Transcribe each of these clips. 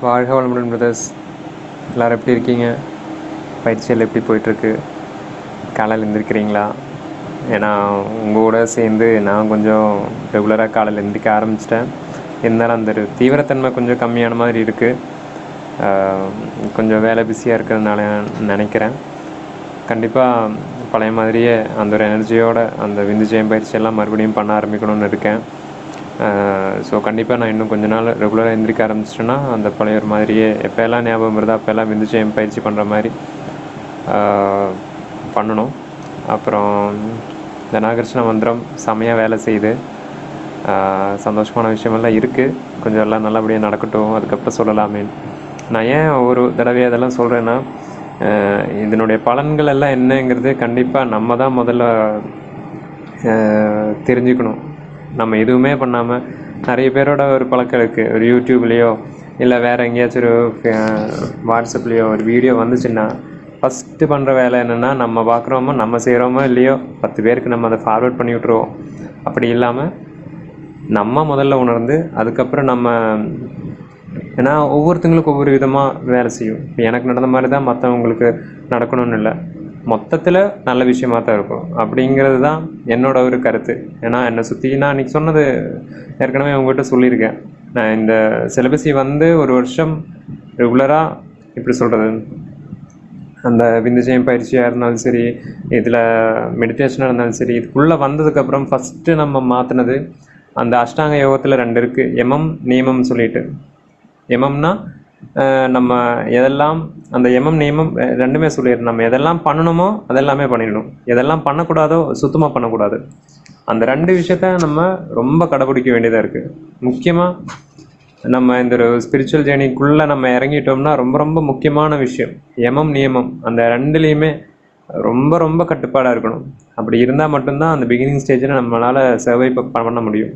வாழ்க வளமுடன் பிரதர்ஸ் எல்லோரும் எப்படி இருக்கீங்க பயிற்சியெல்லாம் எப்படி போயிட்டுருக்கு காலையில் எழுந்திருக்கிறீங்களா ஏன்னா உங்கள் கூட சேர்ந்து நான் கொஞ்சம் ரெகுலராக காலையில் எழுந்திரிக்க ஆரம்பிச்சிட்டேன் இருந்தாலும் அந்த ஒரு தீவிரத்தன்மை கொஞ்சம் கம்மியான மாதிரி இருக்குது கொஞ்சம் வேலை பிஸியாக இருக்கிறதுனால நினைக்கிறேன் கண்டிப்பாக பழைய மாதிரியே அந்த ஒரு எனர்ஜியோட அந்த விந்து ஜெயம் பயிற்சியெல்லாம் மறுபடியும் பண்ண ஆரம்பிக்கணும்னு இருக்கேன் ஸோ கண்டிப்பாக நான் இன்னும் கொஞ்ச நாள் ரெகுலராக எந்திரிக்க ஆரம்பிச்சிட்டேன்னா அந்த பழைய ஒரு மாதிரியே எப்போ எல்லாம் ஞாபகம் வருதோ அப்போல்லாம் விந்து ஜெயம் பயிற்சி பண்ணுற மாதிரி ஆஹ், பண்ணணும் அப்புறம் இந்த நாகர்ஷ்ண மந்திரம் செமையாக வேலை செய்யுது ஆஹ், சந்தோஷமான விஷயமெல்லாம் இருக்குது கொஞ்சம் எல்லாம் நல்லபடியாக நடக்கட்டும் அதுக்கப்புறம் சொல்லலாமே நான் ஏன் ஒரு தடவை அதெல்லாம் சொல்கிறேன்னா இதனுடைய பலன்கள் எல்லாம் என்னங்கிறது கண்டிப்பாக நம்ம தான் முதல்ல ஆஹ், தெரிஞ்சுக்கணும் நம்ம எதுவுமே பண்ணாமல் நிறைய பேரோட ஒரு பழக்கம் இருக்குது ஒரு யூடியூப்லேயோ இல்லை வேறு எங்கேயாச்சும் ஒரு வாட்ஸ்அப்லேயோ ஒரு வீடியோ வந்துச்சுன்னா ஃபஸ்ட்டு பண்ணுற வேலை என்னென்னா நம்ம பார்க்குறோமோ நம்ம செய்கிறோமோ இல்லையோ பத்து பேருக்கு நம்ம அதை ஃபார்வர்ட் பண்ணி விட்ருவோம் அப்படி இல்லாமல் நம்ம முதல்ல உணர்ந்து அதுக்கப்புறம் நம்ம ஏன்னா ஒவ்வொருத்தங்களுக்கும் ஒவ்வொரு விதமாக வேலை செய்யும் இப்போ எனக்கு நடந்த மாதிரி தான் மற்றவங்களுக்கு நடக்கணும்னு இல்லை மொத்தத்தில் நல்ல விஷயமா தான் இருக்கும் அப்படிங்கிறது தான் என்னோட ஒரு கருத்து ஏன்னா என்னை சுற்றி நான் அன்றைக்கி சொன்னது ஏற்கனவே உங்ககிட்ட சொல்லியிருக்கேன் நான் இந்த சிலபஸை வந்து ஒரு வருஷம் ரெகுலராக எப்படி சொல்கிறது அந்த விந்துஜயம் பயிற்சியாக இருந்தாலும் சரி இதில் மெடிடேஷனாக இருந்தாலும் சரி இதுக்குள்ளே வந்ததுக்கப்புறம் ஃபஸ்ட்டு நம்ம மாற்றினது அந்த அஷ்டாங்க யோகத்தில் ரெண்டு இருக்குது எமம் நியமம் சொல்லிட்டு எமம்னா அஹ், நம்ம எதெல்லாம் அந்த எமம் நியமம் அஹ், ரெண்டுமே சொல்லிடுறோம் நம்ம எதெல்லாம் பண்ணணுமோ அதெல்லாமே பண்ணிடணும் எதெல்லாம் பண்ணக்கூடாதோ சுத்தமாக பண்ணக்கூடாது அந்த ரெண்டு விஷயத்த நம்ம ரொம்ப கடைபிடிக்க வேண்டியதாக இருக்குது முக்கியமாக நம்ம இந்த ஒரு ஸ்பிரிச்சுவல் ஜேர்னிக்குள்ளே நம்ம இறங்கிட்டோம்னா ரொம்ப ரொம்ப முக்கியமான விஷயம் யமம் நியமம் அந்த ரெண்டுலேயுமே ரொம்ப ரொம்ப கட்டுப்பாடாக இருக்கணும் அப்படி இருந்தால் மட்டும்தான் அந்த பிகினிங் ஸ்டேஜில் நம்மளால் சர்வை பண்ண முடியும்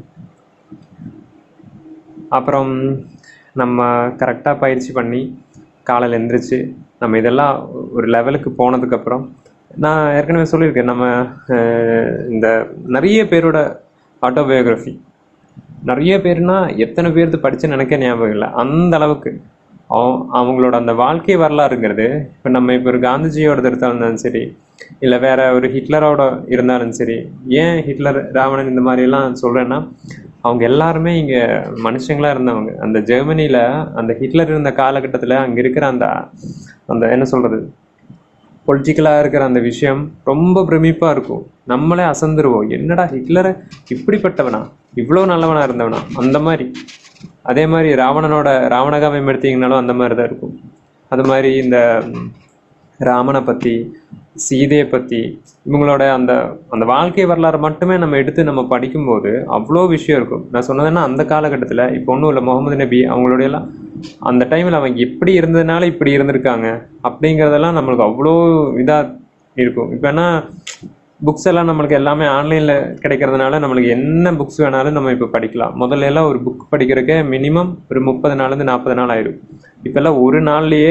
அப்புறம் நம்ம கரெக்டாக பயிற்சி பண்ணி காலையில் எந்திரிச்சு நம்ம இதெல்லாம் ஒரு லெவலுக்கு போனதுக்கப்புறம் நான் ஏற்கனவே சொல்லியிருக்கேன் நம்ம அஹ், இந்த நிறைய பேரோட ஆட்டோபயோகிராஃபி நிறைய பேர்னா எத்தனை பேர்த்து படிச்சுன்னு எனக்கு ஞாபகம் இல்லை அந்த அளவுக்கு அவ- அவங்களோட அந்த வாழ்க்கை வரலாறுங்கிறது இப்போ நம்ம இப்போ ஒரு காந்திஜியோட இருந்தாலும் சரி இல்லை வேற ஒரு ஹிட்லரோட இருந்தாலும் சரி ஏன் ஹிட்லர் ராவணன் இந்த மாதிரி எல்லாம் சொல்றேன்னா அவங்க எல்லாருமே இங்கே மனுஷங்களா இருந்தவங்க அந்த ஜெர்மனியில் அந்த ஹிட்லர் இருந்த காலகட்டத்தில் அங்கே இருக்கிற அந்த அந்த என்ன சொல்றது பொலிட்டிக்கலாக இருக்கிற அந்த விஷயம் ரொம்ப பிரமிப்பாக இருக்கும் நம்மளே அசந்துருவோம் என்னடா ஹிட்லரை இப்படிப்பட்டவனா இவ்வளோ நல்லவனா இருந்தவனா அந்த மாதிரி அதே மாதிரி ராவணனோட ராவணகாவியம் எடுத்தீங்கனாலும் அந்த மாதிரி தான் இருக்கும் அது மாதிரி இந்த ம், ராமனை பற்றி சீதையை பற்றி இவங்களோட அந்த அந்த வாழ்க்கை வரலாறு மட்டுமே நம்ம எடுத்து நம்ம படிக்கும்போது அவ்வளோ விஷயம் இருக்கும் நான் சொன்னதுன்னா அந்த காலகட்டத்தில் இப்போ ஒன்றும் இல்லை முகமது நபி அவங்களுடைய எல்லாம் அந்த டைமில் அவங்க எப்படி இருந்ததுனால இப்படி இருந்திருக்காங்க அப்படிங்கிறதெல்லாம் நம்மளுக்கு அவ்வளோ இதாக இருக்கும் இப்போ என்ன புக்ஸ் எல்லாம் நம்மளுக்கு எல்லாமே ஆன்லைனில் கிடைக்கிறதுனால நம்மளுக்கு என்ன புக்ஸ் வேணாலும் நம்ம இப்போ படிக்கலாம் முதல்ல எல்லாம் ஒரு புக் படிக்கிறதுக்கே மினிமம் ஒரு முப்பது நாள்லேருந்து நாற்பது நாள் ஆயிடும் இப்போல்லாம் ஒரு நாள்லயே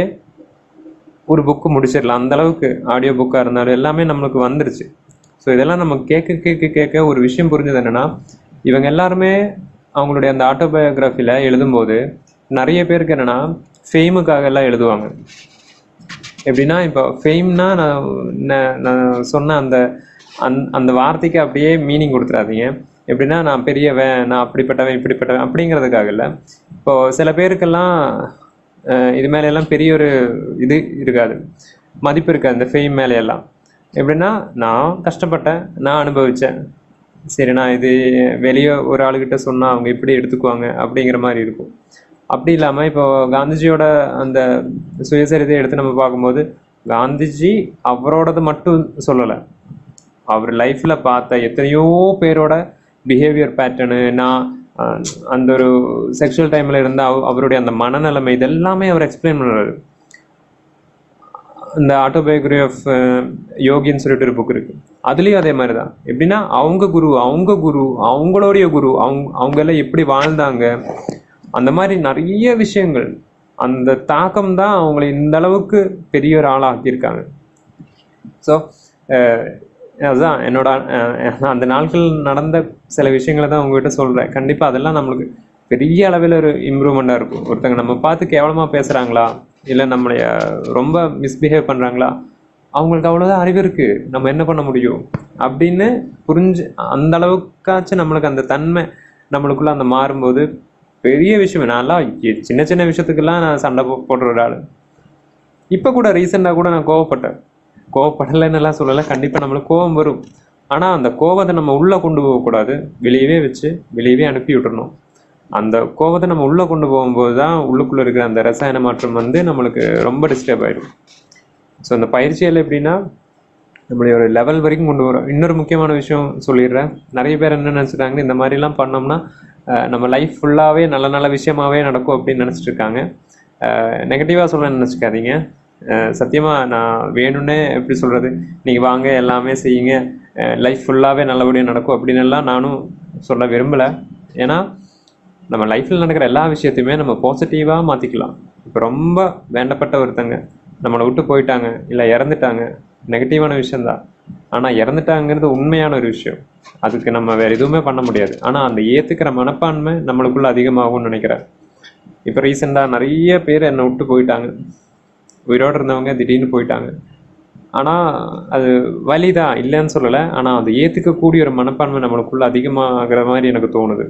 ஒரு புக்கு முடிச்சிடலாம் அந்த அளவுக்கு ஆடியோ புக்காக இருந்தாலும் எல்லாமே நம்மளுக்கு வந்துருச்சு ஸோ இதெல்லாம் நம்ம கேட்க கேட்க கேட்க ஒரு விஷயம் புரிஞ்சது என்னன்னா இவங்க எல்லாருமே அவங்களுடைய அந்த ஆட்டோபயோகிராஃபியில் எழுதும்போது நிறைய பேருக்கு என்னன்னா ஃபேமுக்காக எல்லாம் எழுதுவாங்க எப்படின்னா இப்போ ஃபெய்ம்னா நான் நான் நான் சொன்ன அந்த அந் அந்த வார்த்தைக்கு அப்படியே மீனிங் கொடுத்துறாதீங்க எப்படின்னா நான் பெரியவன் நான் அப்படிப்பட்டவன் இப்படிப்பட்டவன் அப்படிங்கிறதுக்காக இல்லை இப்போ சில பேருக்கெல்லாம் அஹ், இது மேல எல்லாம் பெரிய ஒரு இது இருக்காது மதிப்பு இருக்காது இந்த ஃபெய்ம் மேலே எல்லாம் எப்படின்னா நான் கஷ்டப்பட்டேன் நான் அனுபவித்தேன் சரி நான் இது வெளியே ஒரு ஆளுகிட்ட சொன்னால் அவங்க எப்படி எடுத்துக்குவாங்க அப்படிங்கிற மாதிரி இருக்கும் அப்படி இல்லாமல் இப்போ காந்திஜியோட அந்த சுயசரிதை எடுத்து நம்ம பார்க்கும்போது காந்திஜி அவரோடது மட்டும் சொல்லலை அவர் லைஃப்பில் பார்த்த எத்தனையோ பேரோட பிஹேவியர் பேட்டர்னு நான் அஹ், அந்த ஒரு செக்ஷுவல் டைமில் இருந்த அவ- அவருடைய அந்த மனநிலைமை இதெல்லாமே அவர் எக்ஸ்பிளைன் பண்ணுறாரு இந்த ஆட்டோபயோகிரி ஆஃப் யோகின்னு சொல்லிட்டு ஒரு புக் இருக்கு அதுலேயும் அதே மாதிரி தான் எப்படின்னா அவங்க குரு அவங்க குரு அவங்களுடைய குரு அவங்க அவங்க எல்லாம் எப்படி வாழ்ந்தாங்க அந்த மாதிரி நிறைய விஷயங்கள் அந்த தாக்கம் தான் அவங்களை இந்த அளவுக்கு பெரிய ஒரு ஆளாக்கியிருக்காங்க ஸோ அதுதான் என்னோட அஹ், அந்த நாட்கள் நடந்த சில விஷயங்களை தான் உங்ககிட்ட சொல்கிறேன் கண்டிப்பாக அதெல்லாம் நம்மளுக்கு பெரிய அளவில் ஒரு இம்ப்ரூவ்மெண்ட்டாக இருக்கும் ஒருத்தங்க நம்ம பார்த்து கேவலமாக பேசுகிறாங்களா இல்லை நம்மளைய ரொம்ப மிஸ்பிஹேவ் பண்ணுறாங்களா அவங்களுக்கு அவ்வளோதான் அறிவு இருக்கு நம்ம என்ன பண்ண முடியும் அப்படின்னு புரிஞ்சு அந்த அளவுக்காச்சும் நம்மளுக்கு அந்த தன்மை நம்மளுக்குள்ள அந்த மாறும்போது பெரிய விஷயம் நான்லாம் எ- சின்ன சின்ன விஷயத்துக்கெல்லாம் நான் சண்டை போ- போடுற ஒரு ஆள் இப்போ கூட ரீசெண்டாக கூட நான் கோவப்பட்டேன் கோவப்படலைன்னு எல்லாம் சொல்லலை கண்டிப்பாக நம்மளுக்கு கோவம் வரும் ஆனால் அந்த கோவத்தை நம்ம உள்ளே கொண்டு போகக்கூடாது வெளியவே வச்சு வெளியவே அனுப்பி விட்டுறணும் அந்த கோவத்தை நம்ம உள்ளே கொண்டு போகும்போது தான் உள்ளுக்குள்ளே இருக்கிற அந்த ரசாயன மாற்றம் வந்து நம்மளுக்கு ரொம்ப டிஸ்டர்ப் ஆயிடும் ஸோ அந்த பயிற்சியில் எப்படின்னா நம்மளுடைய ஒரு லெவல் வரைக்கும் கொண்டு வரும் இன்னொரு முக்கியமான விஷயம் சொல்லிடுறேன் நிறைய பேர் என்ன நினச்சிட்டாங்க இந்த மாதிரிலாம் பண்ணோம்னா அஹ், நம்ம லைஃப் ஃபுல்லாகவே நல்ல நல்ல விஷயமாவே நடக்கும் அப்படின்னு நினச்சிட்டு இருக்காங்க நெகட்டிவாக சொல்ல நினச்சிக்காதீங்க சத்தியமாக நான் வேணும்னே எப்படி சொல்கிறது நீங்கள் வாங்க எல்லாமே செய்யுங்க லைஃப் ஃபுல்லாகவே நல்லபடியாக நடக்கும் அப்படின்னு எல்லாம் நானும் சொல்ல விரும்பலை ஏன்னா நம்ம லைஃப்பில் நடக்கிற எல்லா விஷயத்தையுமே நம்ம பாசிட்டிவாக மாற்றிக்கலாம் இப்போ ரொம்ப வேண்டப்பட்ட ஒருத்தங்க நம்மளை விட்டு போயிட்டாங்க இல்லை இறந்துட்டாங்க நெகட்டிவான விஷயம்தான் ஆனால் இறந்துட்டாங்கிறது உண்மையான ஒரு விஷயம் அதுக்கு நம்ம வேற எதுவுமே பண்ண முடியாது ஆனால் அந்த ஏற்றுக்கிற மனப்பான்மை நம்மளுக்குள்ள அதிகமாகும்னு நினைக்கிறேன் இப்போ ரீசெண்டாக நிறைய பேர் என்னை விட்டு போயிட்டாங்க உயிரோடு இருந்தவங்க திடீர்னு போயிட்டாங்க ஆனால் அது வலிதான் இல்லைன்னு சொல்லலை ஆனால் அதை ஏற்றுக்கக்கூடிய ஒரு மனப்பான்மை நம்மளுக்குள்ள அதிகமாகிற மாதிரி எனக்கு தோணுது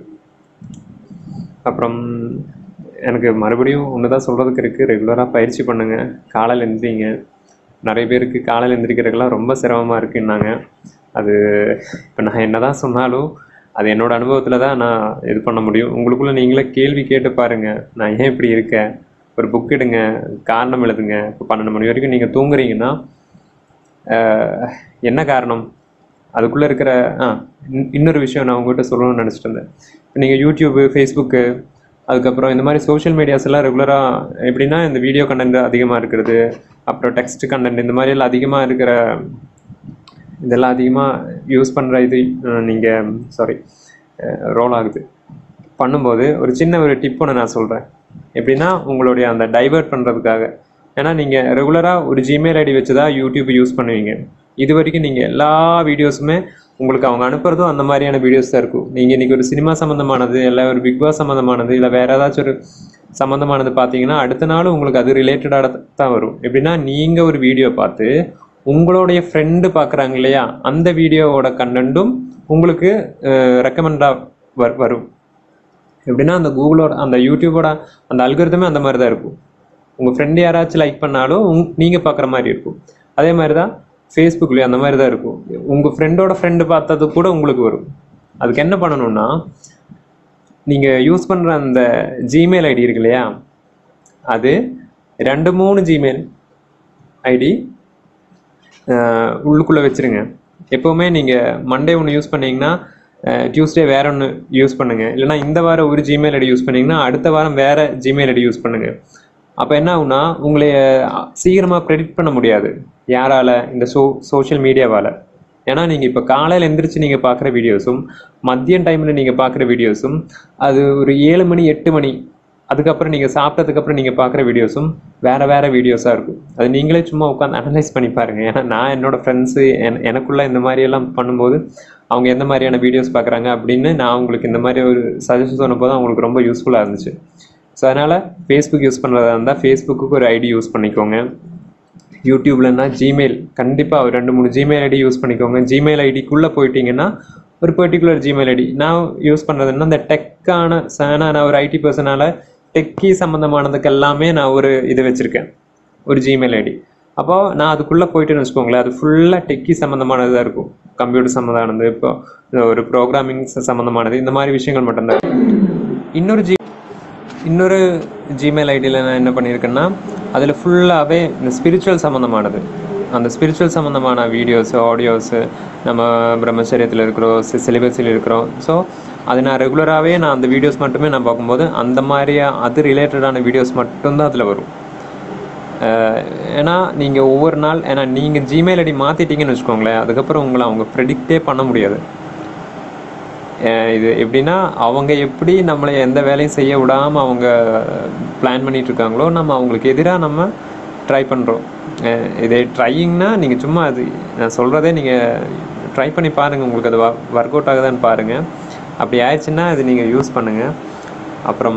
அப்புறம் எனக்கு மறுபடியும் ஒன்று தான் சொல்கிறதுக்கு இருக்குது ரெகுலராக பயிற்சி பண்ணுங்க காலையில் எந்திரிங்க நிறைய பேருக்கு காலையில் எந்திரிக்கிறதுக்கெல்லாம் ரொம்ப சிரமமாக இருக்குன்னாங்க அது இப்போ நான் என்ன தான் சொன்னாலும் அது என்னோட அனுபவத்தில் தான் நான் இது பண்ண முடியும் உங்களுக்குள்ள நீங்களே கேள்வி கேட்டு பாருங்க நான் ஏன் இப்படி இருக்கேன் ஒரு புக் எடுங்க காரணம் எழுதுங்க இப்போ பன்னெண்டு மணி வரைக்கும் நீங்கள் தூங்குறீங்கன்னா ஆஹ், என்ன காரணம் அதுக்குள்ளே இருக்கிற ஆ இன்- இன்னொரு விஷயம் நான் உங்ககிட்ட சொல்லணும்னு நினச்சிட்டு இருந்தேன் இப்போ நீங்கள் யூடியூப்பு ஃபேஸ்புக்கு அதுக்கப்புறம் இந்த மாதிரி சோஷியல் மீடியாஸ் எல்லாம் ரெகுலராக எப்படின்னா இந்த வீடியோ கண்டென்ட் அதிகமாக இருக்கிறது அப்புறம் டெக்ஸ்ட் கண்டென்ட் இந்த மாதிரி எல்லாம் அதிகமாக இருக்கிற இதெல்லாம் அதிகமாக யூஸ் பண்ணுற இது நீங்கள் சாரி ரோல் ஆகுது பண்ணும்போது ஒரு சின்ன ஒரு டிப் ஒன்று நான் சொல்கிறேன் எப்படின்னா உங்களுடைய அந்த டைவர்ட் பண்ணுறதுக்காக ஏன்னா நீங்கள் ரெகுலராக ஒரு ஜிமெயில் ஐடி வச்சு தான் யூடியூப் யூஸ் பண்ணுவீங்க இது வரைக்கும் நீங்கள் எல்லா வீடியோஸுமே உங்களுக்கு அவங்க அனுப்புறதும் அந்த மாதிரியான வீடியோஸ் தான் இருக்கும் நீங்கள் இன்றைக்கி ஒரு சினிமா சம்மந்தமானது இல்லை ஒரு பிக் பாஸ் சம்மந்தமானது இல்லை வேறு ஏதாச்சும் ஒரு சம்மந்தமானது பார்த்தீங்கன்னா அடுத்த நாள் உங்களுக்கு அது ரிலேட்டடாக தான் வரும் எப்படின்னா நீங்கள் ஒரு வீடியோ பார்த்து உங்களுடைய ஃப்ரெண்டு பார்க்குறாங்க இல்லையா அந்த வீடியோவோட கண்டென்ட்டும் உங்களுக்கு ரெக்கமெண்டாக வர் வரும் எப்படின்னா அந்த கூகுளோட அந்த யூடியூபோட அந்த அல்கரிதமே அந்த மாதிரி தான் இருக்கும் உங்கள் ஃப்ரெண்டு யாராச்சும் லைக் பண்ணாலும் உங் நீங்கள் பார்க்குற மாதிரி இருக்கும் அதே மாதிரி தான் ஃபேஸ்புக்லேயும் அந்த மாதிரி தான் இருக்கும் உங்கள் ஃப்ரெண்டோட ஃப்ரெண்டு பார்த்தது கூட உங்களுக்கு வரும் அதுக்கு என்ன பண்ணணும்னா நீங்கள் யூஸ் பண்ணுற அந்த ஜிமெயில் ஐடி இருக்கு இல்லையா அது ரெண்டு மூணு ஜிமெயில் ஐடி உள்ளுக்குள்ளே வச்சுருங்க எப்போவுமே நீங்கள் மண்டே ஒன்று யூஸ் பண்ணீங்கன்னா டியூஸ்டே வேற ஒன்று யூஸ் பண்ணுங்கள் இல்லைனா இந்த வாரம் ஒரு ஜிமெயில் ஐடி யூஸ் பண்ணீங்கன்னா அடுத்த வாரம் வேறு ஜிமெயில் ஐடி யூஸ் பண்ணுங்கள் அப்போ என்ன ஆகும்னா உங்களை சீக்கிரமாக ப்ரெடிக்ட் பண்ண முடியாது யாரால் இந்த சோ சோஷியல் மீடியாவால் ஏன்னா நீங்கள் இப்போ காலையில் எந்திரிச்சு நீங்கள் பார்க்குற வீடியோஸும் மதியம் டைமில் நீங்கள் பார்க்குற வீடியோஸும் அது ஒரு ஏழு மணி எட்டு மணி அதுக்கப்புறம் நீங்கள் சாப்பிட்டதுக்கப்புறம் நீங்கள் பார்க்குற வீடியோஸும் வேறு வேறு வீடியோஸாக இருக்கும் அது நீங்களே சும்மா உட்காந்து அனலைஸ் பண்ணி பாருங்கள் ஏன்னா நான் என்னோட ஃப்ரெண்ட்ஸு என் எனக்குள்ளே இந்த மாதிரியெல்லாம் பண்ணும்போது அவங்க எந்த மாதிரியான வீடியோஸ் பார்க்குறாங்க அப்படின்னு நான் உங்களுக்கு இந்த மாதிரி ஒரு சஜஷன் சொன்னபோது அவங்களுக்கு ரொம்ப யூஸ்ஃபுல்லாக இருந்துச்சு ஸோ அதனால் ஃபேஸ்புக் யூஸ் பண்ணுறதா இருந்தால் ஃபேஸ்புக்கு ஒரு ஐடி யூஸ் பண்ணிக்கோங்க யூடியூப்லன்னா ஜிமெயில் கண்டிப்பாக ஒரு ரெண்டு மூணு ஜிமெயில் ஐடி யூஸ் பண்ணிக்கோங்க ஜிமெயில் ஐடிக்குள்ளே போயிட்டீங்கன்னா ஒரு பர்டிகுலர் ஜிமெயில் ஐடி நான் யூஸ் பண்ணுறதுன்னா இந்த டெக்கான ஏன்னா நான் ஒரு ஐடி பர்சனால் டெக்கி சம்மந்தமானதுக்கு எல்லாமே நான் ஒரு இது வச்சுருக்கேன் ஒரு ஜிமெயில் ஐடி அப்போ நான் அதுக்குள்ளே போயிட்டுன்னு வச்சுக்கோங்களேன் அது ஃபுல்லாக டெக்கி சம்மந்தமானது தான் இருக்கும் கம்ப்யூட்டர் சம்மந்தமானது இப்போ ஒரு ப்ரோக்ராமிங் சம்மந்தமானது இந்த மாதிரி விஷயங்கள் மட்டும்தான் இன்னொரு ஜி இன்னொரு ஜிமெயில் ஐடியில் நான் என்ன பண்ணியிருக்கேன்னா அதில் ஃபுல்லாகவே இந்த ஸ்பிரிச்சுவல் சம்மந்தமானது அந்த ஸ்பிரிச்சுவல் சம்மந்தமான வீடியோஸு ஆடியோஸு நம்ம பிரம்மச்சரியத்தில் இருக்கிறோம் சிலிபஸில் இருக்கிறோம் ஸோ அது நான் ரெகுலராகவே நான் அந்த வீடியோஸ் மட்டுமே நான் பார்க்கும்போது அந்த மாதிரியா அது ரிலேட்டடான வீடியோஸ் மட்டும்தான் அதில் வரும் அஹ் ஏன்னா நீங்கள் ஒவ்வொரு நாள் ஏன்னா நீங்கள் ஜிமெயில் ஐடி மாற்றிட்டீங்கன்னு வச்சுக்கோங்களேன் அதுக்கப்புறம் உங்களை அவங்க ப்ரெடிக்டே பண்ண முடியாது அஹ் இது எப்படின்னா அவங்க எப்படி நம்மளை எந்த வேலையும் செய்ய விடாமல் அவங்க பிளான் பண்ணிட்டு இருக்காங்களோ நம்ம அவங்களுக்கு எதிராக நம்ம ட்ரை பண்ணுறோம் இது ட்ரையிங்னா நீங்கள் சும்மா அது நான் சொல்கிறதே நீங்கள் ட்ரை பண்ணி பாருங்கள் உங்களுக்கு அது ஒர்க் அவுட் ஆகுதான்னு பாருங்கள் அப்படி ஆயிடுச்சுன்னா அது நீங்கள் யூஸ் பண்ணுங்கள் அப்புறம்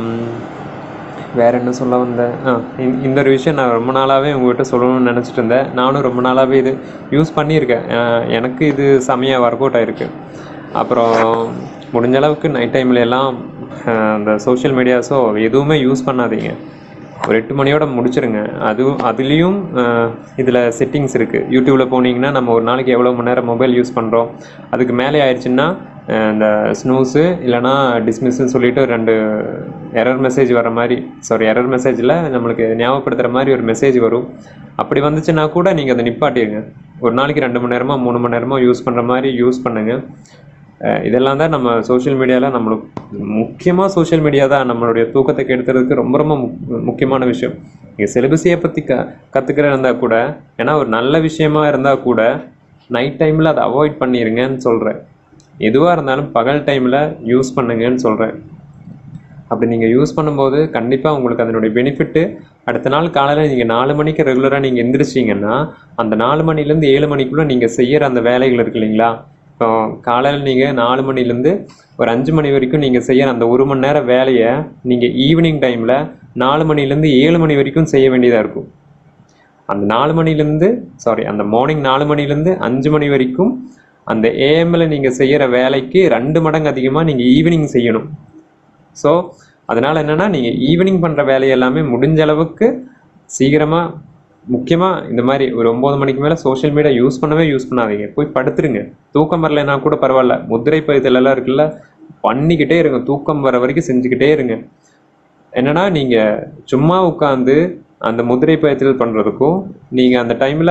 வேற என்ன சொல்ல வந்தேன் ஆ இந்த- இந்த ஒரு விஷயம் நான் ரொம்ப நாளாகவே உங்ககிட்ட சொல்லணும்னு நினச்சிட்டு இருந்தேன் நானும் ரொம்ப நாளாகவே இது யூஸ் பண்ணியிருக்கேன் ஆ, எனக்கு இது செமையாக ஒர்க் அவுட் ஆயிருக்கு அப்புறம் முடிஞ்ச அளவுக்கு நைட் டைம்ல எல்லாம் ஆ, அந்த சோஷியல் மீடியாஸோ எதுவுமே யூஸ் பண்ணாதீங்க ஒரு எட்டு மணியோட முடிச்சிருங்க அதுவும் அதுலேயும் இதில் செட்டிங்ஸ் இருக்குது யூடியூப்பில் போனீங்கன்னா நம்ம ஒரு நாளைக்கு எவ்வளோ மணி நேரம் மொபைல் யூஸ் பண்ணுறோம் அதுக்கு மேலே ஆயிடுச்சுன்னா அஹ், இந்த ஸ்னூஸு இல்லைனா டிஸ்மிஸ்ன்னு சொல்லிட்டு ரெண்டு எரர் மெசேஜ் வர மாதிரி சாரி எரர் மெசேஜில் நம்மளுக்கு ஞாபகப்படுத்துகிற மாதிரி ஒரு மெசேஜ் வரும் அப்படி வந்துச்சுன்னா கூட நீங்கள் அதை நிப்பாட்டிடுங்க ஒரு நாளைக்கு ரெண்டு மணி நேரமோ மூணு மணி நேரமோ யூஸ் பண்ணுற மாதிரி யூஸ் பண்ணுங்கள் அஹ் இதெல்லாம் தான் நம்ம சோஷியல் மீடியாவில் நம்மளுக்கு முக்கியமாக சோஷியல் மீடியா தான் நம்மளுடைய தூக்கத்தை கெடுத்துறதுக்கு ரொம்ப ரொம்ப முக்- முக்கியமான விஷயம் நீங்கள் சிலபஸையை பற்றி க கற்றுக்கிற இருந்தால் கூட ஏன்னா ஒரு நல்ல விஷயமா இருந்தால் கூட நைட் டைமில் அதை அவாய்ட் பண்ணிடுங்கன்னு சொல்கிறேன் எதுவாக இருந்தாலும் பகல் டைமில் யூஸ் பண்ணுங்கன்னு சொல்கிறேன் அப்படி நீங்கள் யூஸ் பண்ணும்போது கண்டிப்பாக உங்களுக்கு அதனுடைய பெனிஃபிட்டு அடுத்த நாள் காலையில் நீங்கள் நாலு மணிக்கு ரெகுலராக நீங்கள் எந்திரிச்சிங்கன்னா அந்த நாலு மணிலேருந்து ஏழு மணிக்குள்ளே நீங்கள் செய்கிற அந்த வேலைகள் இருக்கு இல்லைங்களா இப்போ காலையில் நீங்கள் நாலு மணிலேருந்து ஒரு அஞ்சு மணி வரைக்கும் நீங்கள் செய்கிற அந்த ஒரு மணி நேரம் வேலையை நீங்கள் ஈவினிங் டைமில் நாலு மணிலேருந்து ஏழு மணி வரைக்கும் செய்ய வேண்டியதாக இருக்கும் அந்த நாலு மணிலேருந்து சாரி அந்த மார்னிங் நாலு மணிலேருந்து அஞ்சு மணி வரைக்கும் அந்த ஏஎம்ல நீங்கள் செய்கிற வேலைக்கு ரெண்டு மடங்கு அதிகமாக நீங்கள் ஈவினிங் செய்யணும் ஸோ அதனால் என்னென்னா நீங்கள் ஈவினிங் பண்ணுற வேலை எல்லாமே முடிஞ்ச அளவுக்கு சீக்கிரமாக முக்கியமாக இந்த மாதிரி ஒரு ஒம்பது மணிக்கு மேலே சோஷியல் மீடியா யூஸ் பண்ணவே யூஸ் பண்ணாதீங்க போய் படுத்துருங்க தூக்கம் வரலைன்னா கூட பரவாயில்ல முத்திரை பதித்தல் எல்லாம் இருக்குல்ல பண்ணிக்கிட்டே இருங்க தூக்கம் வர வரைக்கும் செஞ்சுக்கிட்டே இருங்க என்னன்னா நீங்கள் சும்மா உட்காந்து அந்த முதிரை பயத்தில் பண்ணுறதுக்கும் நீங்கள் அந்த டைமில்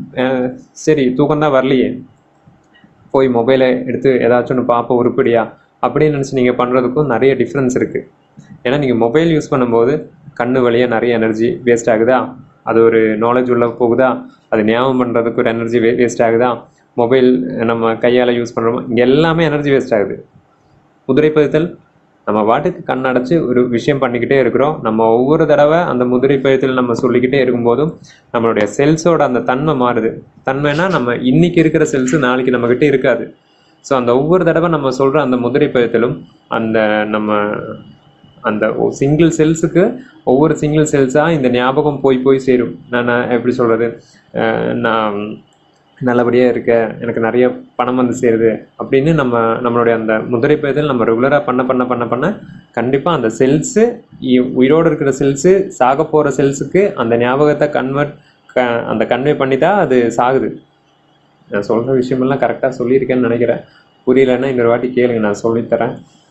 சரி தூக்கம் தான் வரலையே போய் மொபைலை எடுத்து ஏதாச்சும் ஒன்று பார்ப்போம் உருப்படியா அப்படின்னு நினச்சி நீங்கள் பண்ணுறதுக்கும் நிறைய டிஃப்ரென்ஸ் இருக்குது ஏன்னா நீங்கள் மொபைல் யூஸ் பண்ணும்போது கண்ணு வழியாக நிறைய எனர்ஜி வேஸ்ட் ஆகுதா அது ஒரு நாலேஜ் உள்ள போகுதா அது ஞாபகம் பண்ணுறதுக்கு ஒரு எனர்ஜி வே வேஸ்ட் ஆகுதா மொபைல் நம்ம கையால் யூஸ் பண்ணுறோமோ இங்கே எல்லாமே எனர்ஜி வேஸ்ட் ஆகுது முதிரை பதித்தல் நம்ம பாட்டுக்கு கண்ணடைச்சு ஒரு விஷயம் பண்ணிக்கிட்டே இருக்கிறோம் நம்ம ஒவ்வொரு தடவை அந்த முதிரை பயத்தில் நம்ம சொல்லிக்கிட்டே இருக்கும்போதும் நம்மளுடைய செல்ஸோட அந்த தன்மை மாறுது தன்மைனா நம்ம இன்னைக்கு இருக்கிற செல்ஸ் நாளைக்கு நம்மக்கிட்ட இருக்காது ஸோ அந்த ஒவ்வொரு தடவை நம்ம சொல்கிற அந்த முதிரை பயத்திலும் அந்த நம்ம அந்த சிங்கிள் செல்ஸுக்கு ஒவ்வொரு சிங்கிள் செல்ஸாக இந்த ஞாபகம் போய் போய் சேரும் நான் நான் எப்படி சொல்கிறது நான் நல்லபடியாக இருக்க எனக்கு நிறைய பணம் வந்து சேருது அப்படின்னு நம்ம நம்மளுடைய அந்த முதிரை பயத்தில் நம்ம ரெகுலராக பண்ண பண்ண பண்ண பண்ண கண்டிப்பாக அந்த செல்ஸு உயிரோடு இருக்கிற செல்ஸு சாக போகிற செல்ஸுக்கு அந்த ஞாபகத்தை கன்வெர்ட் க அந்த கன்வே பண்ணி தான் அது சாகுது நான் சொல்கிற விஷயமெல்லாம் கரெக்டாக சொல்லியிருக்கேன்னு நினைக்கிறேன் புரியலன்னா இன்னொரு வாட்டி கேளுங்க நான் சொல்லித்தரேன்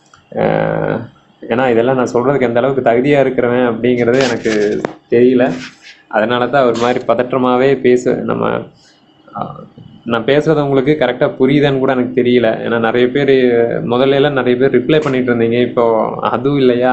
அஹ் ஏன்னா இதெல்லாம் நான் சொல்கிறதுக்கு எந்த அளவுக்கு தகுதியாக இருக்கிறவன் அப்படிங்கிறது எனக்கு தெரியல அதனால தான் ஒரு மாதிரி பதற்றமாகவே பேச நம்ம அஹ், நான் பேசுகிறது உங்களுக்கு கரெக்டாக புரியுதான்னு கூட எனக்கு தெரியல ஏன்னா நிறைய பேர் முதல்ல எல்லாம் நிறைய பேர் ரிப்ளை பண்ணிட்டு இருந்தீங்க இப்போ அதுவும் இல்லையா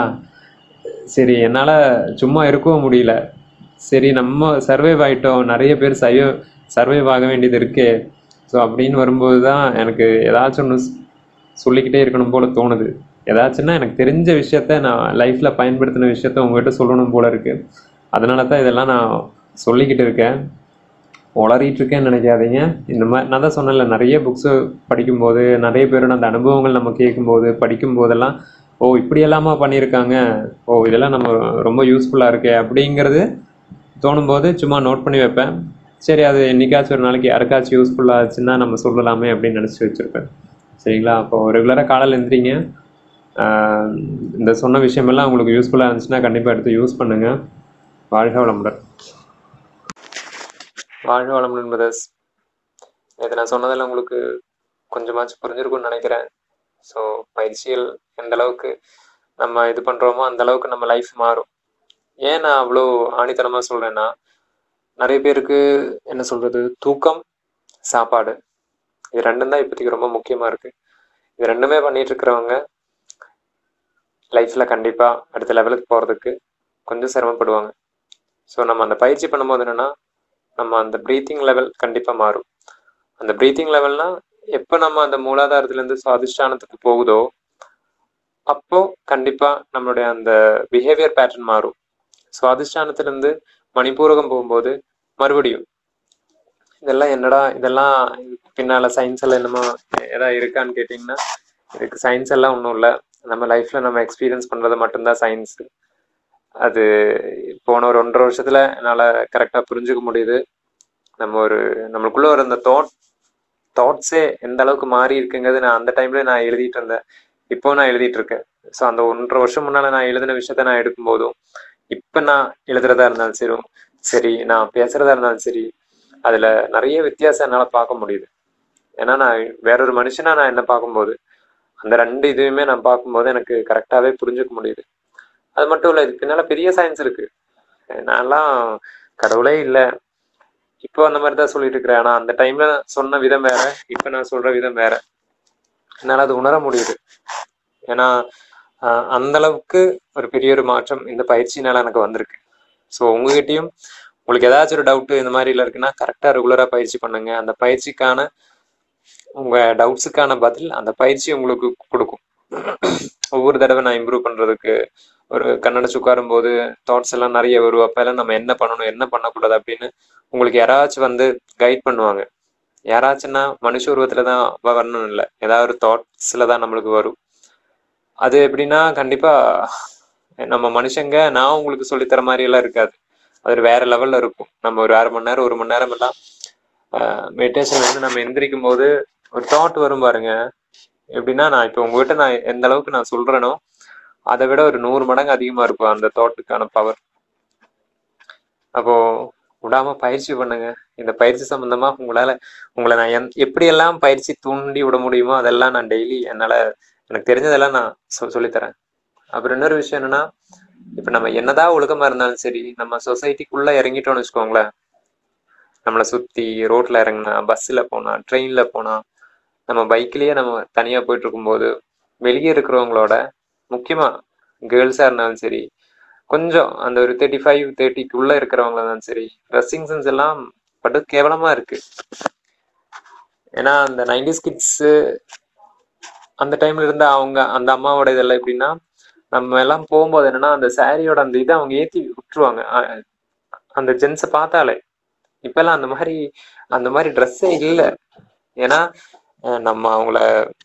சரி என்னால் சும்மா இருக்கவும் முடியல சரி நம்ம சர்வைவ் ஆகிட்டோம் நிறைய பேர் சைவ சர்வைவ் ஆக வேண்டியது இருக்கே ஸோ அப்படின்னு வரும்போது தான் எனக்கு ஏதாச்சும் ஒன்று சொல்லிக்கிட்டே இருக்கணும் போல தோணுது ஏதாச்சும்னா எனக்கு தெரிஞ்ச விஷயத்த நான் லைஃப்பில் பயன்படுத்தின விஷயத்த உங்ககிட்ட சொல்லணும் போல இருக்குது அதனால தான் இதெல்லாம் நான் சொல்லிக்கிட்டு இருக்கேன் உளறிட்டு இருக்கேன்னு நினைக்காதீங்க இந்த மாதிரி நான் தான் சொன்னேன்ல நிறைய புக்ஸு படிக்கும்போது நிறைய பேரோட அந்த அனுபவங்கள் நம்ம கேட்கும்போது படிக்கும்போதெல்லாம் ஓ இப்படியெல்லாமா பண்ணியிருக்காங்க ஓ இதெல்லாம் நம்ம ரொம்ப யூஸ்ஃபுல்லாக இருக்கே அப்படிங்கிறது தோணும்போது சும்மா நோட் பண்ணி வைப்பேன் சரி அது என்னைக்காச்சும் ஒரு நாளைக்கு யாருக்காச்சும் யூஸ்ஃபுல்லாக ஆச்சுன்னா நம்ம சொல்லலாமே அப்படின்னு நினச்சி வச்சுருப்பேன் சரிங்களா அப்போ ரெகுலராக காலையில் எழுந்திரிங்க ஆஹ் இந்த சொன்ன விஷயமெல்லாம் உங்களுக்கு யூஸ்ஃபுல்லாக இருந்துச்சுன்னா கண்டிப்பாக எடுத்து யூஸ் பண்ணுங்கள் வாழ்க வளமுடன் வாழ்க வளமுடன் பிரதர்ஸ் இது நான் சொன்னதில் உங்களுக்கு கொஞ்சமாச்சும் புரிஞ்சிருக்கும்னு நினைக்கிறேன் ஸோ பயிற்சிகள் எந்த அளவுக்கு நம்ம இது பண்ணுறோமோ அந்த அளவுக்கு நம்ம லைஃப் மாறும் ஏன் நான் அவ்வளோ ஆணித்தனமாக சொல்கிறேன்னா நிறைய பேருக்கு என்ன சொல்கிறது தூக்கம் சாப்பாடு இது ரெண்டும் தான் இப்போதைக்கு ரொம்ப முக்கியமாக இருக்குது இது ரெண்டுமே பண்ணிட்டு இருக்கிறவங்க லைஃப்பில் கண்டிப்பாக அடுத்த லெவலுக்கு போகிறதுக்கு கொஞ்சம் சிரமப்படுவாங்க ஸோ நம்ம அந்த பயிற்சி பண்ணும்போது என்னென்னா நம்ம அந்த ப்ரீத்திங் லெவல் கண்டிப்பாக மாறும் அந்த ப்ரீத்திங் லெவல்னா எப்போ நம்ம அந்த மூலாதாரத்துலேருந்து சுவாதிஷ்டானத்துக்கு போகுதோ அப்போ கண்டிப்பாக நம்மளுடைய அந்த பிஹேவியர் பேட்டர்ன் மாறும் சுவாதிஷ்டானத்துலேருந்து மணிப்பூரகம் போகும்போது மறுபடியும் இதெல்லாம் என்னடா இதெல்லாம் பின்னால சயின்ஸ் எல்லாம் என்னமோ ஏதாவது இருக்கான்னு கேட்டிங்கன்னா இதுக்கு சயின்ஸ் எல்லாம் ஒன்றும் இல்லை நம்ம லைஃப்ல நம்ம எக்ஸ்பீரியன்ஸ் பண்றது மட்டும்தான் சயின்ஸ் அது போன ஒரு ஒன்றரை வருஷத்துல என்னால கரெக்டா புரிஞ்சுக்க முடியுது நம்ம ஒரு நம்மளுக்குள்ள ஒரு அந்த தாட் தாட்ஸே எந்த அளவுக்கு மாறி இருக்குங்கிறது நான் அந்த டைம்ல நான் எழுதிட்டு இருந்தேன் இப்போ நான் எழுதிட்டு இருக்கேன் ஸோ அந்த ஒன்றரை வருஷம் முன்னால நான் எழுதின விஷயத்த நான் எடுக்கும் போதும் இப்ப நான் எழுதுறதா இருந்தாலும் சரி சரி நான் பேசுறதா இருந்தாலும் சரி அதுல நிறைய வித்தியாசம் என்னால பார்க்க முடியுது ஏன்னா நான் வேறொரு மனுஷனா நான் என்ன பார்க்கும்போது அந்த ரெண்டு இதுவுமே நான் பார்க்கும்போது எனக்கு கரெக்டாவே புரிஞ்சுக்க முடியுது அது மட்டும் இல்ல இதுக்கு பின்னால பெரிய சயின்ஸ் இருக்கு நான்லாம் கடவுளே இல்லை இப்போ அந்த மாதிரி தான் சொல்லிட்டு இருக்கிறேன் ஆனா அந்த டைம்ல சொன்ன விதம் வேற இப்ப நான் சொல்ற விதம் வேற என்னால அது உணர முடியுது ஏன்னா ஆஹ் அந்த அளவுக்கு ஒரு பெரிய ஒரு மாற்றம் இந்த பயிற்சினால எனக்கு வந்திருக்கு ஸோ உங்ககிட்டயும் உங்களுக்கு ஏதாச்சும் ஒரு டவுட் இந்த மாதிரி இருக்குன்னா கரெக்டா ரெகுலரா பயிற்சி பண்ணுங்க அந்த பயிற்சிக்கான உங்க டவுட்ஸுக்கான பதில் அந்த பயிற்சி உங்களுக்கு கொடுக்கும் ஒவ்வொரு தடவை நான் இம்ப்ரூவ் பண்றதுக்கு ஒரு கண்ணடைச்சு உட்காரும் போது தாட்ஸ் எல்லாம் நிறைய வரும் அப்ப எல்லாம் நம்ம என்ன பண்ணணும் என்ன பண்ணக்கூடாது அப்படின்னு உங்களுக்கு யாராச்சும் வந்து கைட் பண்ணுவாங்க யாராச்சும்னா மனுஷ உருவத்துல தான் வரணும் இல்லை ஏதாவது ஒரு தாட்ஸ்ல தான் நம்மளுக்கு வரும் அது எப்படின்னா கண்டிப்பா நம்ம மனுஷங்க நான் உங்களுக்கு சொல்லித்தர மாதிரி எல்லாம் இருக்காது அது ஒரு வேற லெவல்ல இருக்கும் நம்ம ஒரு அரை மணி நேரம் ஒரு மணி நேரம் எல்லாம் மெடிடேஷன்ல இருந்து நம்ம எந்திரிக்கும் போது ஒரு தாட் வரும் பாருங்க எப்படின்னா நான் இப்போ உங்ககிட்ட நான் எந்த அளவுக்கு நான் சொல்றேனோ அதை விட ஒரு நூறு மடங்கு அதிகமா இருக்கும் அந்த தாட்டுக்கான பவர் அப்போ விடாம பயிற்சி பண்ணுங்க இந்த பயிற்சி சம்பந்தமா உங்களால உங்களை நான் எந் எப்படியெல்லாம் பயிற்சி தூண்டி விட முடியுமோ அதெல்லாம் நான் டெய்லி என்னால எனக்கு தெரிஞ்சதெல்லாம் நான் சொ சொல்லித்தரேன் அப்புறம் இன்னொரு விஷயம் என்னன்னா இப்ப நம்ம என்னதான் ஒழுக்கமா இருந்தாலும் சரி நம்ம சொசைட்டிக்குள்ள இறங்கிட்டோம்னு வச்சுக்கோங்களேன் நம்மளை சுத்தி ரோட்ல இறங்கினா பஸ்ல போனா ட்ரெயின்ல போனா நம்ம பைக்லயே நம்ம தனியா போயிட்டு இருக்கும்போது வெளியே இருக்கிறவங்களோட முக்கியமா கேர்ள்ஸா இருந்தாலும் சரி கொஞ்சம் அந்த ஒரு தேர்ட்டி ஃபைவ் தேர்ட்டிக்குள்ள இருக்கிறவங்களா இருந்தாலும் சரி ட்ரெஸ்ஸிங் சென்ஸ் எல்லாம் பட்டு கேவலமா இருக்கு ஏன்னா அந்த நைன்டிஸ் கிட்ஸ் அந்த டைம்ல இருந்த அவங்க அந்த அம்மாவோட இதெல்லாம் எப்படின்னா நம்ம எல்லாம் போகும்போது என்னன்னா அந்த சாரியோட அந்த இதை அவங்க ஏத்தி விட்டுருவாங்க அஹ் அந்த ஜென்ஸை பார்த்தாலே இப்பெல்லாம் அந்த மாதிரி அந்த மாதிரி ட்ரெஸ்ஸே இல்லை ஏன்னா அஹ் நம்ம அவங்கள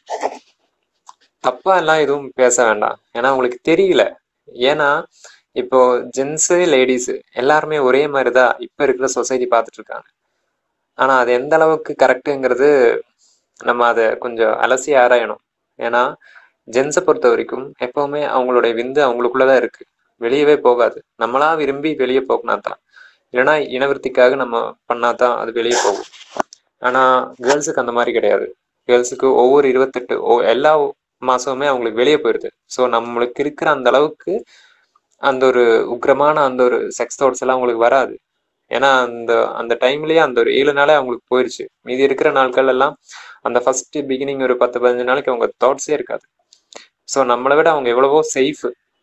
தப்பா எல்லாம் எதுவும் பேச வேண்டாம் ஏன்னா அவங்களுக்கு தெரியல ஏன்னா இப்போ ஜென்ஸு லேடிஸ் எல்லாருமே ஒரே மாதிரி தான் இப்ப இருக்கிற சொசைட்டி பார்த்துட்டு இருக்காங்க ஆனா அது எந்த அளவுக்கு கரெக்டுங்கிறது நம்ம அதை கொஞ்சம் அலசி ஆராயணும் ஏன்னா ஜென்ஸை பொறுத்த வரைக்கும் எப்பவுமே அவங்களுடைய விந்து அவங்களுக்குள்ளதான் இருக்கு வெளியவே போகாது நம்மளா விரும்பி வெளியே போகினா தான் இல்லைன்னா இனவிருத்திக்காக நம்ம பண்ணாதான் அது வெளியே போகும் ஆனா கேர்ள்ஸுக்கு அந்த மாதிரி கிடையாது கேர்ள்ஸுக்கு ஒவ்வொரு இருபத்தெட்டு ஓ எல்லா மாசமுமே அவங்களுக்கு வெளியே போயிடுது ஸோ நம்மளுக்கு இருக்கிற அந்த அளவுக்கு அந்த ஒரு உக்ரமான அந்த ஒரு செக்ஸ் தாட்ஸ் எல்லாம் அவங்களுக்கு வராது ஏன்னா அந்த அந்த டைம்லயே அந்த ஒரு ஏழு நாளே அவங்களுக்கு போயிருச்சு மீதி இருக்கிற நாட்கள் எல்லாம் அந்த ஃபர்ஸ்ட் பிகினிங் ஒரு பத்து பதினஞ்சு நாளைக்கு அவங்க தாட்ஸே இருக்காது ஸோ நம்மளை விட அவங்க எவ்வளவோ சேஃப்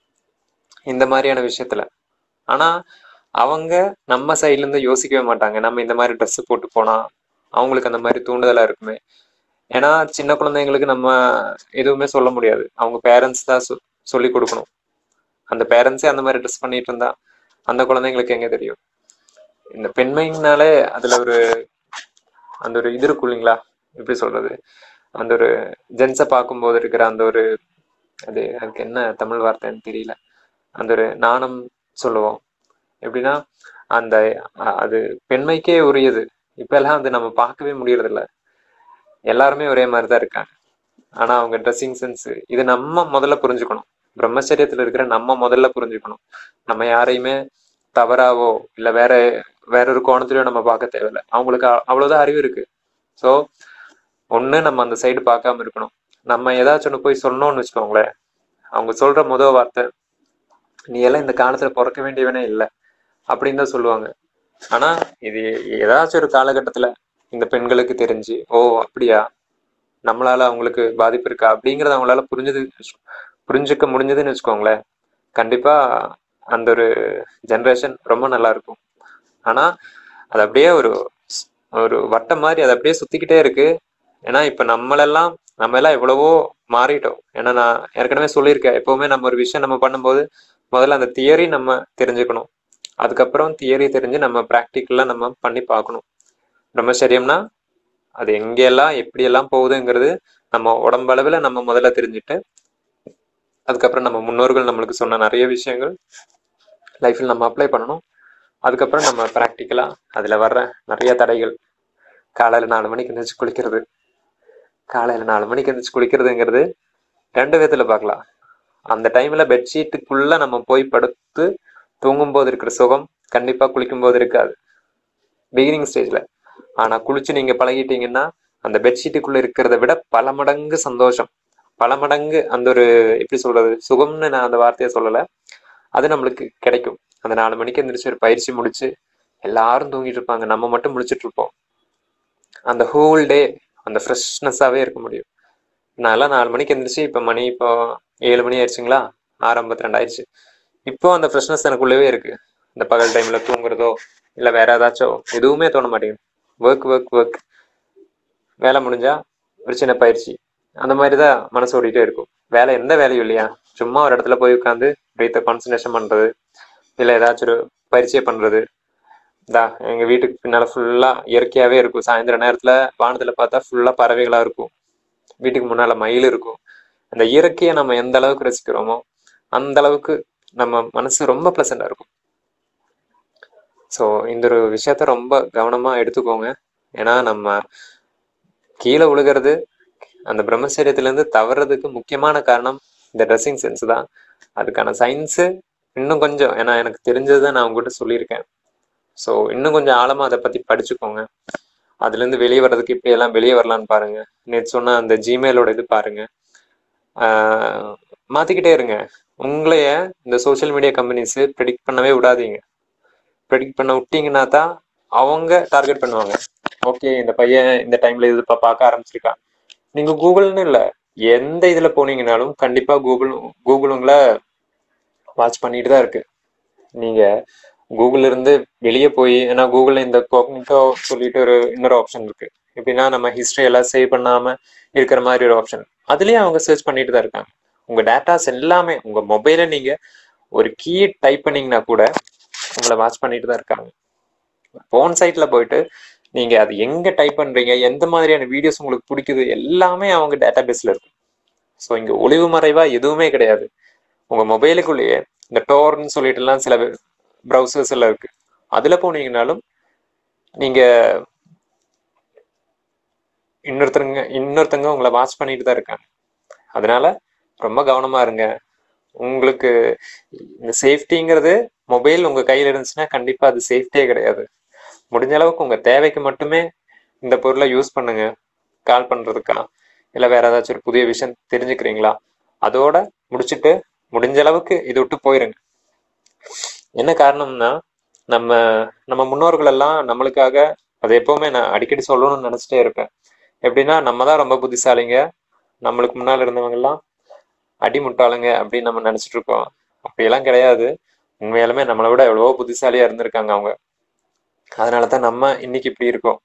இந்த மாதிரியான விஷயத்துல ஆனா அவங்க நம்ம சைட்ல இருந்து யோசிக்கவே மாட்டாங்க நம்ம இந்த மாதிரி ட்ரெஸ் போட்டு போனா அவங்களுக்கு அந்த மாதிரி தூண்டுதலா இருக்குமே ஏன்னா சின்ன குழந்தைங்களுக்கு நம்ம எதுவுமே சொல்ல முடியாது அவங்க பேரண்ட்ஸ் தான் சொ- சொல்லி கொடுக்கணும் அந்த பேரண்ட்ஸே அந்த மாதிரி ட்ரெஸ் பண்ணிட்டு இருந்தா அந்த குழந்தைங்களுக்கு எங்க தெரியும் இந்த பெண்மைனாலே அதுல ஒரு அந்த ஒரு இது இருக்கும் இல்லைங்களா எப்படி சொல்றது அந்த ஒரு ஜென்ஸை பார்க்கும்போது இருக்கிற அந்த ஒரு அது அதுக்கு என்ன தமிழ் வார்த்தைன்னு தெரியல அந்த ஒரு நாணம் சொல்லுவோம் எப்படின்னா அந்த அ- அது பெண்மைக்கே உரியது இப்ப எல்லாம் அது நம்ம பார்க்கவே முடியறது இல்ல எல்லாருமே ஒரே மாதிரி தான் இருக்காங்க ஆனா அவங்க ட்ரெஸ்ஸிங் சென்ஸ் இது நம்ம முதல்ல புரிஞ்சுக்கணும் பிரம்மச்சரியத்துல இருக்கிற நம்ம முதல்ல புரிஞ்சுக்கணும் நம்ம யாரையுமே தவறாவோ இல்ல வேற வேற ஒரு கோணத்திலயோ நம்ம பார்க்க தேவையில்ல அவங்களுக்கு அ- அவ்வளவுதான் அறிவு இருக்கு ஸோ ஒண்ணு நம்ம அந்த சைடு பார்க்காம இருக்கணும் நம்ம ஏதாச்சும் ஒண்ணு போய் சொன்னோம்னு வச்சுக்கோங்களேன் அவங்க சொல்ற முதல் வார்த்தை நீ எல்லாம் இந்த காலத்துல பிறக்க வேண்டியவனே இல்லை அப்படின்னு தான் சொல்லுவாங்க ஆனா இது ஏதாச்சும் ஒரு காலகட்டத்துல இந்த பெண்களுக்கு தெரிஞ்சு ஓ அப்படியா நம்மளால அவங்களுக்கு பாதிப்பு இருக்கா அப்படிங்கறத அவங்களால புரிஞ்சது புரிஞ்சுக்க முடிஞ்சதுன்னு வச்சுக்கோங்களேன் கண்டிப்பா அந்த ஒரு ஜெனரேஷன் ரொம்ப நல்லா இருக்கும் ஆனா அது அப்படியே ஒரு ஸ்- ஒரு வட்டம் மாதிரி அது அப்படியே சுத்திக்கிட்டே இருக்கு ஏன்னா இப்ப நம்மளெல்லாம் நம்ம எல்லாம் எவ்வளவோ மாறிட்டோம் ஏன்னா நான் ஏற்கனவே சொல்லியிருக்கேன் எப்பவுமே நம்ம ஒரு விஷயம் நம்ம பண்ணும்போது முதல்ல அந்த தியரி நம்ம தெரிஞ்சுக்கணும் அதுக்கப்புறம் தியரி தெரிஞ்சு நம்ம ப்ராக்டிக்கலா நம்ம பண்ணி பார்க்கணும் பிரம்மச்சரியம்னா அது எங்கெல்லாம் எப்படியெல்லாம் போகுதுங்கிறது நம்ம உடம்பளவில் நம்ம முதல்ல தெரிஞ்சுட்டு அதுக்கப்புறம் நம்ம முன்னோர்கள் நம்மளுக்கு சொன்ன நிறைய விஷயங்கள் லைஃப்பில் நம்ம அப்ளை பண்ணணும் அதுக்கப்புறம் நம்ம ப்ராக்டிக்கலாக அதில் வர்ற நிறைய தடைகள் காலையில் நாலு மணிக்கு எழுந்திரிச்சு குளிக்கிறது காலையில் நாலு மணிக்கு எழுந்திரிச்சு குளிக்கிறதுங்கிறது ரெண்டு விதத்தில் பார்க்கலாம் அந்த டைமில் பெட்ஷீட்டுக்குள்ளே நம்ம போய் படுத்து தூங்கும்போது இருக்கிற சுகம் கண்டிப்பாக குளிக்கும்போது இருக்காது பிகினிங் ஸ்டேஜில் ஆனால் குளிச்சு நீங்கள் பழகிட்டீங்கன்னா அந்த பெட்ஷீட்டுக்குள்ளே இருக்கிறத விட பல மடங்கு சந்தோஷம் பல மடங்கு அந்த ஒரு எப்படி சொல்றது சுகம்னு நான் அந்த வார்த்தையை சொல்லலை அது நம்மளுக்கு கிடைக்கும் அந்த நாலு மணிக்கு எந்திரிச்சு ஒரு பயிற்சி முடிச்சு எல்லாரும் தூங்கிட்டு இருப்பாங்க நம்ம மட்டும் முழிச்சிட்டு இருப்போம் அந்த ஹோல் டே அந்த ஃப்ரெஷ்னஸாகவே இருக்க முடியும் நான்லாம் நாலு மணிக்கு எந்திரிச்சு இப்போ மணி இப்போ ஏழு மணி ஆயிடுச்சுங்களா ஆறு ஐம்பத்தி ரெண்டு ஆயிடுச்சு இப்போ அந்த ஃப்ரெஷ்னஸ் எனக்குள்ளவே இருக்கு இந்த பகல் டைம்ல தூங்குறதோ இல்லை வேற ஏதாச்சும் எதுவுமே தோண மாட்டேங்குது ஒர்க் ஒர்க் ஒர்க் வேலை முடிஞ்சா ஒரு சின்ன பயிற்சி அந்த மாதிரி தான் மனசு ஓடிட்டே இருக்கும் வேலை எந்த வேலையும் இல்லையா சும்மா ஒரு இடத்துல போய் உட்காந்து பிரீத்தை கான்சன்ட்ரேஷன் பண்றது இல்லை ஏதாச்சும் ஒரு பயிற்சியை பண்றது இதா எங்க வீட்டுக்கு பின்னால ஃபுல்லா இயற்கையாவே இருக்கும் சாயந்தர நேரத்துல வானத்துல பார்த்தா ஃபுல்லா பறவைகளா இருக்கும் வீட்டுக்கு முன்னால மயில் இருக்கும் அந்த இயற்கையை நம்ம எந்த அளவுக்கு ரசிக்கிறோமோ அந்த அளவுக்கு நம்ம மனசு ரொம்ப ப்ளசண்டா இருக்கும் ஸோ இந்த ஒரு விஷயத்த ரொம்ப கவனமா எடுத்துக்கோங்க ஏன்னா நம்ம கீழே விழுகிறது அந்த பிரம்மச்சரியத்திலேருந்து தவறதுக்கு முக்கியமான காரணம் இந்த ட்ரெஸ்ஸிங் சென்ஸ் தான் அதுக்கான சயின்ஸு இன்னும் கொஞ்சம் ஏன்னா எனக்கு தெரிஞ்சதை நான் உங்ககிட்ட சொல்லியிருக்கேன் ஸோ இன்னும் கொஞ்சம் ஆழமாக அதை பற்றி படிச்சுக்கோங்க அதுலேருந்து வெளியே வர்றதுக்கு இப்படி எல்லாம் வெளியே வரலான்னு பாருங்க நேற்று சொன்ன அந்த ஜிமெயிலோட இது பாருங்க ஆஹ் மாத்திக்கிட்டே இருங்க உங்களைய இந்த சோஷியல் மீடியா கம்பெனிஸ் ப்ரெடிக்ட் பண்ணவே விடாதீங்க ப்ரெடிக்ட் பண்ண விட்டீங்கன்னா தான் அவங்க டார்கெட் பண்ணுவாங்க ஓகே இந்த பையன் இந்த டைம்ல இது பா- பார்க்க ஆரம்பிச்சிருக்கான் நீங்க கூகுள்னு இல்ல எந்த இதுல போனீங்கனாலும் கண்டிப்பா கூகுள் கூகுள் உங்களை வாட்ச் பண்ணிட்டு தான் இருக்கு நீங்க கூகுள்ல இருந்து வெளியே போய் ஏன்னா கூகுள்ல இந்த கோக்னிட்டோ சொல்லிட்டு ஒரு இன்னொரு ஆப்ஷன் இருக்கு எப்படின்னா நம்ம ஹிஸ்டரி எல்லாம் சேவ் பண்ணாம இருக்கிற மாதிரி ஒரு ஆப்ஷன் அதுலயே அவங்க சர்ச் பண்ணிட்டு தான் இருக்காங்க உங்க டேட்டாஸ் எல்லாமே உங்க மொபைல நீங்க ஒரு கீ டைப் பண்ணீங்கன்னா கூட உங்களை வாட்ச் பண்ணிட்டு தான் இருக்காங்க போன் சைட்ல போயிட்டு நீங்க அது எங்க டைப் பண்றீங்க எந்த மாதிரியான வீடியோஸ் உங்களுக்கு பிடிக்குது எல்லாமே அவங்க டேட்டா பேஸ்ல இருக்கு ஸோ இங்க ஒளிவு மறைவா எதுவுமே கிடையாது உங்க மொபைலுக்குள்ளேயே இந்த டோர்னு சொல்லிட்டு எல்லாம் சில ப்ரௌசர்ஸ் எல்லாம் இருக்கு அதுல போனீங்கனாலும் நீங்க இன்னொருத்தருங்க இன்னொருத்தங்க உங்களை வாட்ச் பண்ணிட்டு தான் இருக்காங்க அதனால ரொம்ப கவனமா இருங்க உங்களுக்கு இந்த சேஃப்டிங்கிறது மொபைல் உங்க கையில இருந்துச்சுன்னா கண்டிப்பா அது சேஃப்டியே கிடையாது முடிஞ்ச அளவுக்கு உங்க தேவைக்கு மட்டுமே இந்த பொருளை யூஸ் பண்ணுங்க கால் பண்றதுக்கா இல்ல வேற ஏதாச்சும் ஒரு புதிய விஷயம் தெரிஞ்சுக்கிறீங்களா அதோட முடிச்சுட்டு முடிஞ்ச அளவுக்கு இது விட்டு போயிருங்க என்ன காரணம்னா நம்ம நம்ம முன்னோர்கள் எல்லாம் நம்மளுக்காக அது எப்பவுமே நான் அடிக்கடி சொல்லணும்னு நினைச்சிட்டே இருப்பேன் எப்படின்னா நம்ம தான் ரொம்ப புத்திசாலிங்க நம்மளுக்கு முன்னால் இருந்தவங்க எல்லாம் அடிமுட்டாளுங்க அப்படின்னு நம்ம நினைச்சிட்டு இருக்கோம் அப்படியெல்லாம் கிடையாது உண்மையாலுமே நம்மளை விட எவ்வளவோ புத்திசாலியா இருந்திருக்காங்க அவங்க அதனால தான் நம்ம இன்னைக்கு இப்படி இருக்கோம்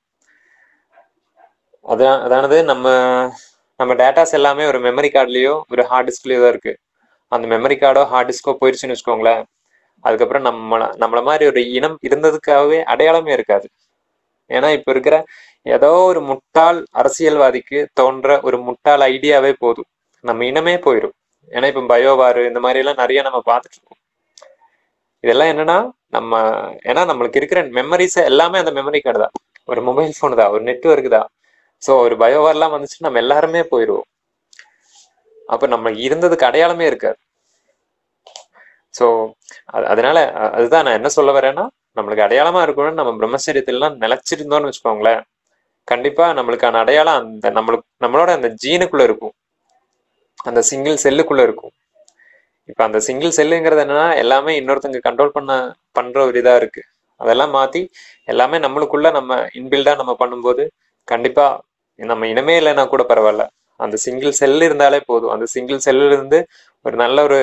அதான் அதானது நம்ம நம்ம டேட்டாஸ் எல்லாமே ஒரு மெமரி கார்டுலயோ ஒரு ஹார்ட் டிஸ்க்லயோ தான் இருக்கு அந்த மெமரி கார்டோ ஹார்ட் டிஸ்கோ போயிடுச்சுன்னு வச்சுக்கோங்களேன் அதுக்கப்புறம் நம்ம நம்மள மாதிரி ஒரு இனம் இருந்ததுக்காகவே அடையாளமே இருக்காது ஏன்னா இப்ப இருக்கிற ஏதோ ஒரு முட்டாள் அரசியல்வாதிக்கு தோன்ற ஒரு முட்டாள் ஐடியாவே போதும் நம்ம இனமே போயிடும் ஏன்னா இப்ப பயோவாரு இந்த மாதிரி எல்லாம் நிறைய நம்ம பார்த்துட்டு இருக்கோம் இதெல்லாம் என்னன்னா நம்ம ஏன்னா நம்மளுக்கு இருக்கிற மெமரிஸ் எல்லாமே அந்த மெமரி கார்டு தான் ஒரு மொபைல் ஃபோன் தான் ஒரு நெட்ஒர்க் தான் ஸோ ஒரு பயோவார்லாம் வந்துச்சு நம்ம எல்லாருமே போயிடுவோம் அப்ப நம்ம இருந்ததுக்கு அடையாளமே இருக்காது ஸோ அதனால அ- அதுதான் நான் என்ன சொல்ல வரேன்னா நம்மளுக்கு அடையாளமா இருக்கணும்னு நம்ம பிரம்மச்சரியத்திலாம் நிலைச்சிருந்தோம்னு வச்சுக்கோங்களேன் கண்டிப்பா நம்மளுக்கான அடையாளம் அந்த நம்மளுக்கு நம்மளோட அந்த ஜீனுக்குள்ள இருக்கும் அந்த சிங்கிள் செல்லுக்குள்ள இருக்கும் இப்ப அந்த சிங்கிள் செல்லுங்கிறது என்னன்னா எல்லாமே இன்னொருத்தங்க கண்ட்ரோல் பண்ண பண்ற ஒரு இதா இருக்கு அதெல்லாம் மாத்தி எல்லாமே நம்மளுக்குள்ள நம்ம இன்பில்டா நம்ம பண்ணும்போது கண்டிப்பா நம்ம இனமே இல்லைன்னா கூட பரவாயில்ல அந்த சிங்கிள் செல் இருந்தாலே போதும் அந்த சிங்கிள் செல்லுல இருந்து ஒரு நல்ல ஒரு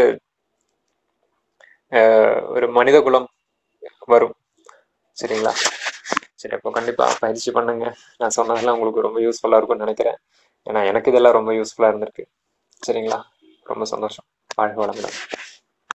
அஹ், ஒரு மனித குலம் வரும் சரிங்களா சரி அப்போ கண்டிப்பா பயிற்சி பண்ணுங்க நான் சொன்னதெல்லாம் உங்களுக்கு ரொம்ப யூஸ்ஃபுல்லா இருக்கும்னு நினைக்கிறேன் ஏன்னா எனக்கு இதெல்லாம் ரொம்ப யூஸ்ஃபுல்லா இருந்திருக்கு சரிங்களா ரொம்ப சந்தோஷம் வாழ்க வளமுடன்